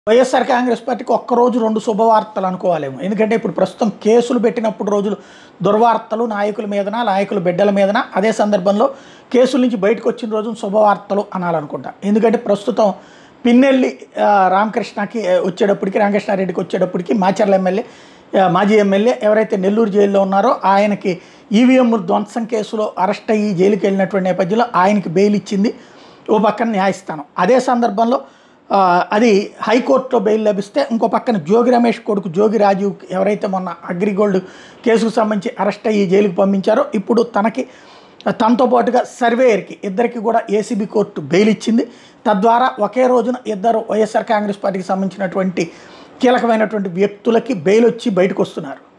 వైఎస్ఆర్ కాంగ్రెస్ పార్టీకి ఒక్కరోజు రెండు శుభవార్తలు అనుకోవాలేమో ఎందుకంటే ఇప్పుడు ప్రస్తుతం కేసులు పెట్టినప్పుడు రోజులు దుర్వార్తలు నాయకుల మీదన నాయకుల బిడ్డల మీదన అదే సందర్భంలో కేసుల నుంచి బయటకు వచ్చిన రోజు శుభవార్తలు అనాలనుకుంటా ఎందుకంటే ప్రస్తుతం పిన్నెల్లి ఆ, రామకృష్ణకి ఆ, వచ్చేటప్పటికి రామకృష్ణారెడ్డికి వచ్చేటప్పటికి మాచర్ల ఎమ్మెల్యే ఆ, మాజీ ఎమ్మెల్యే ఎవరైతే నెల్లూరు జైల్లో ఉన్నారో ఆయనకి ఈవీఎం ధ్వంసం కేసులో అరెస్ట్ అయ్యి జైలుకి వెళ్ళినటువంటి నేపథ్యంలో ఆయనకి బెయిల్ ఇచ్చింది ఓ పక్కన న్యాయస్థానం అదే సందర్భంలో ఆ, అది హైకోర్టులో బెయిల్ లభిస్తే ఇంకో పక్కన జోగి రమేష్ కొడుకు జోగి రాజీవ్ ఎవరైతే మొన్న అగ్రిగోల్డ్ కేసుకు సంబంధించి అరెస్ట్ అయ్యి జైలుకు పంపించారో ఇప్పుడు తనకి తనతో పాటుగా సర్వేయర్కి ఇద్దరికి కూడా ఏసీబీ కోర్టు బెయిల్ ఇచ్చింది తద్వారా ఒకే రోజున ఇద్దరు వైఎస్ఆర్ కాంగ్రెస్ పార్టీకి సంబంధించినటువంటి కీలకమైనటువంటి వ్యక్తులకి బెయిల్ వచ్చి బయటకు వస్తున్నారు